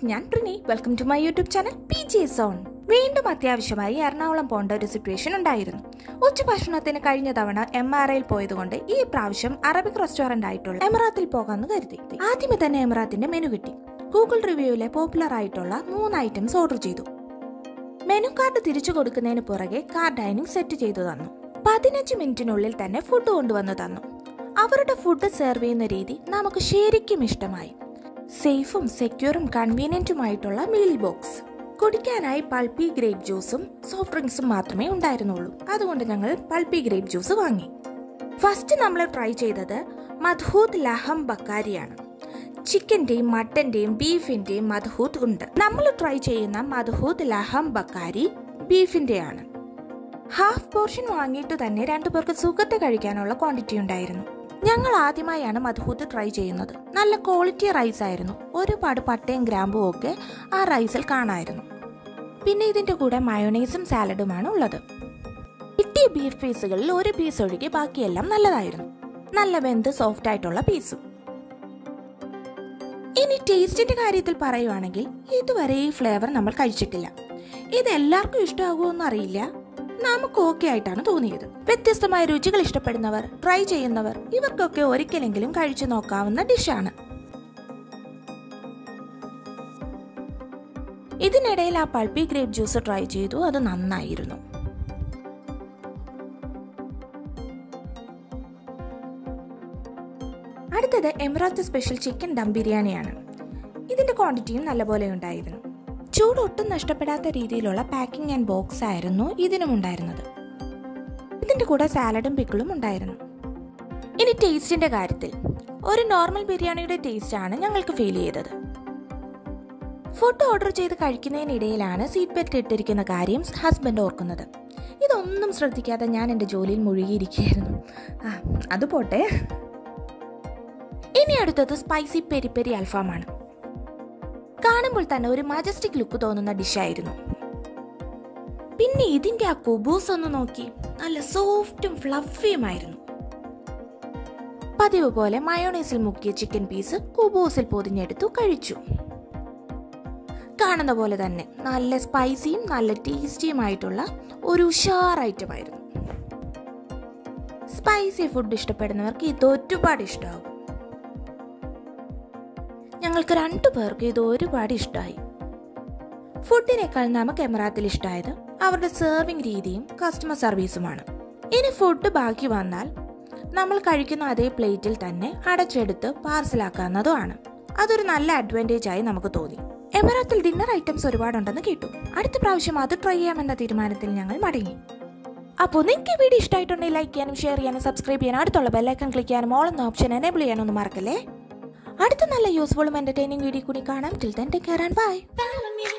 ഞാൻ Prini welcome to my YouTube channel P G zone വീണ്ടും അത്യാവശ്യമായി എറണാകുളം പോകേണ്ട ഒരു സിറ്റുവേഷൻ ഉണ്ടായിരുന്നു ഉച്ചഭക്ഷണത്തിന് കഴിഞ്ഞ തവണ എം ആർ ഐയിൽ പോയതുകൊണ്ട് ഈ പ്രാവശ്യം അറബിക് റെസ്റ്റോറന്റ് ആയിട്ടുള്ള എമറാത്തിൽ പോകാമെന്ന് കരുതി ആദ്യമേ തന്നെ എമറാത്തിന്റെ മെനു കിട്ടി ഗൂഗിൾ റിവ്യൂവിലെ പോപ്പുലർ ആയിട്ടുള്ള മൂന്ന് ഐറ്റംസ് ഓർഡർ ചെയ്തു മെനു കാർഡ് തിരിച്ചു കൊടുക്കുന്നതിന് പുറകെ കാർ ഡൈനിങ് സെറ്റ് ചെയ്തു തന്നു പതിനഞ്ച് മിനിറ്റിനുള്ളിൽ തന്നെ ഫുഡ് കൊണ്ടുവന്നു തന്നു അവരുടെ ഫുഡ് സെർവ് ചെയ്യുന്ന രീതി നമുക്ക് ശരിക്കും ഇഷ്ടമായി സേഫും സെക്യൂറും കൺവീനിയന്റുമായിട്ടുള്ള മീൽ ബോക്സ് കുടിക്കാനായി പൾപ്പി ഗ്രേപ്പ് ജ്യൂസും സോഫ്റ്റ് ഡ്രിങ്ക്സും മാത്രമേ ഉണ്ടായിരുന്നുള്ളൂ അതുകൊണ്ട് ഞങ്ങൾ പൾപ്പി ഗ്രേപ്പ് ജ്യൂസ് വാങ്ങി ഫസ്റ്റ് നമ്മൾ ട്രൈ ചെയ്തത് മധൂത് ലഹം ബക്കാരിയാണ് ചിക്കന്റെയും മട്ടന്റെയും ബീഫിന്റെയും മധൂത്ത് ഉണ്ട് നമ്മൾ ട്രൈ ചെയ്യുന്ന മധൂത്ത് ലഹം ബക്കാരി ബീഫിന്റെയാണ് ഹാഫ് പോർഷൻ വാങ്ങിയിട്ട് തന്നെ രണ്ടു പേർക്ക് സുഖത്തെ കഴിക്കാനുള്ള ക്വാണ്ടിറ്റി ഉണ്ടായിരുന്നു ഞങ്ങൾ ആദ്യമായാണ് മധുഹൂത്ത് ട്രൈ ചെയ്യുന്നത് നല്ല ക്വാളിറ്റി റൈസ് ആയിരുന്നു ഒരുപാട് പട്ടയും ഗ്രാമ്പും ഒക്കെ ആ റൈസിൽ കാണായിരുന്നു പിന്നെ ഇതിന്റെ കൂടെ മയോണൈസും സാലഡുമാണ് ഉള്ളത് കിട്ടിയ ബീഫ് പീസുകളിൽ ഒരു പീസ് ഒഴികെ ബാക്കിയെല്ലാം നല്ലതായിരുന്നു നല്ല വെന്ത് സോഫ്റ്റ് ആയിട്ടുള്ള പീസും ഇനി ടേസ്റ്റിന്റെ കാര്യത്തിൽ പറയുവാണെങ്കിൽ ഇതുവരെ ഈ ഫ്ലേവർ നമ്മൾ കഴിച്ചിട്ടില്ല ഇത് എല്ലാവർക്കും ഇഷ്ടമാകുമോ അറിയില്ല നമുക്ക് ഓക്കെ ആയിട്ടാണ് തോന്നിയത് വ്യത്യസ്തമായ രുചികൾ ഇഷ്ടപ്പെടുന്നവർ ട്രൈ ചെയ്യുന്നവർ ഇവർക്കൊക്കെ ഒരിക്കലെങ്കിലും കഴിച്ചു നോക്കാവുന്ന ഡിഷാണ് ഇതിനിടയിൽ ആ പൾപ്പി ഗ്രേപ്പ് ജ്യൂസ് ട്രൈ ചെയ്തു അത് നന്നായിരുന്നു അടുത്തത് എമിറാത്ത് സ്പെഷ്യൽ ചിക്കൻ ദം ബിരിയാണിയാണ് ഇതിന്റെ ക്വാണ്ടിറ്റിയും നല്ലപോലെ ഉണ്ടായിരുന്നു ചൂട് ഒട്ടും നഷ്ടപ്പെടാത്ത രീതിയിലുള്ള പാക്കിംഗ് ആൻഡ് ബോക്സ് ആയിരുന്നു ഇതിനും ഉണ്ടായിരുന്നത് ഇതിന്റെ കൂടെ സാലഡും പിക്കിളും ഉണ്ടായിരുന്നു ഇനി ടേസ്റ്റിന്റെ കാര്യത്തിൽ ഒരു നോർമൽ ബിരിയാണിയുടെ ടേസ്റ്റ് ആണ് ഞങ്ങൾക്ക് ഫീൽ ചെയ്തത് ഫുഡ് ഓർഡർ ചെയ്ത് കഴിക്കുന്നതിനിടയിലാണ് സീറ്റ് ബെൽറ്റ് ഇട്ടിരിക്കുന്ന കാര്യം ഹസ്ബൻഡ് ഓർക്കുന്നത് ഇതൊന്നും ശ്രദ്ധിക്കാതെ ഞാൻ എൻ്റെ ജോലിയിൽ മുഴുകിയിരിക്കുകയായിരുന്നു ആ അത് പോട്ടെ ഇനി അടുത്തത് സ്പൈസി പെരി പെരി അൽഫാമാണ് കാണുമ്പോൾ തന്നെ ഒരു മജസ്റ്റിക് ലുക്ക് തോന്നുന്ന ഡിഷായിരുന്നു പിന്നെ ഇതിന്റെ ആ കുബൂസ് ഒന്ന് നോക്കി നല്ല സോഫ്റ്റും ഫ്ലഫിയുമായിരുന്നു പതിവ് പോലെ മയോണൈസിൽ മുക്കിയ ചിക്കൻ പീസ് കുബൂസിൽ പൊതിഞ്ഞെടുത്തു കഴിച്ചു കാണുന്ന പോലെ തന്നെ നല്ല സ്പൈസിയും നല്ല ടേസ്റ്റിയുമായിട്ടുള്ള ഒരു ഉഷാർ ഐറ്റം ആയിരുന്നു സ്പൈസി ഫുഡ് ഇഷ്ടപ്പെടുന്നവർക്ക് ഇത് ഒരുപാട് ഇഷ്ടമാകും ഞങ്ങൾക്ക് രണ്ടു പേർക്ക് ഇത് ഒരുപാട് ഇഷ്ടമായി ഫുഡിനേക്കാൾ നമുക്ക് എമറാത്തിൽ ഇഷ്ടമായത് അവരുടെ സെർവിംഗ് രീതിയും കസ്റ്റമർ സർവീസുമാണ് ഇനി ഫുഡ് ബാക്കി വന്നാൽ നമ്മൾ കഴിക്കുന്ന അതേ പ്ലേറ്റിൽ തന്നെ അടച്ചെടുത്ത് പാർസലാക്കാവുന്നതുമാണ് അതൊരു നല്ല അഡ്വാൻറ്റേജ് ആയി നമുക്ക് തോന്നി എമറാത്തിൽ ഡിന്നർ ഐറ്റംസ് ഒരുപാടുണ്ടെന്ന് കേട്ടു അടുത്ത പ്രാവശ്യം അത് ട്രൈ ചെയ്യാമെന്ന തീരുമാനത്തിൽ ഞങ്ങൾ മടങ്ങി അപ്പോൾ നിങ്ങൾക്ക് വീഡിയോ ഇഷ്ടമായിട്ടുണ്ടെങ്കിൽ ലൈക്ക് ചെയ്യാനും ഷെയർ ചെയ്യാനും സബ്സ്ക്രൈബ് ചെയ്യാനും അടുത്തുള്ള ബെല്ലൈക്കൺ ക്ലിക്ക് ചെയ്യാനും ഓൾ എന്ന ഓപ്ഷൻ എനേബിൾ ചെയ്യാനും ഒന്നും മറക്കല്ലേ അടുത്ത നല്ല യൂസ്ഫുള്ളും എന്റർടൈനിങ് വീഡിയോ കൂടി കാണാം till then take care and by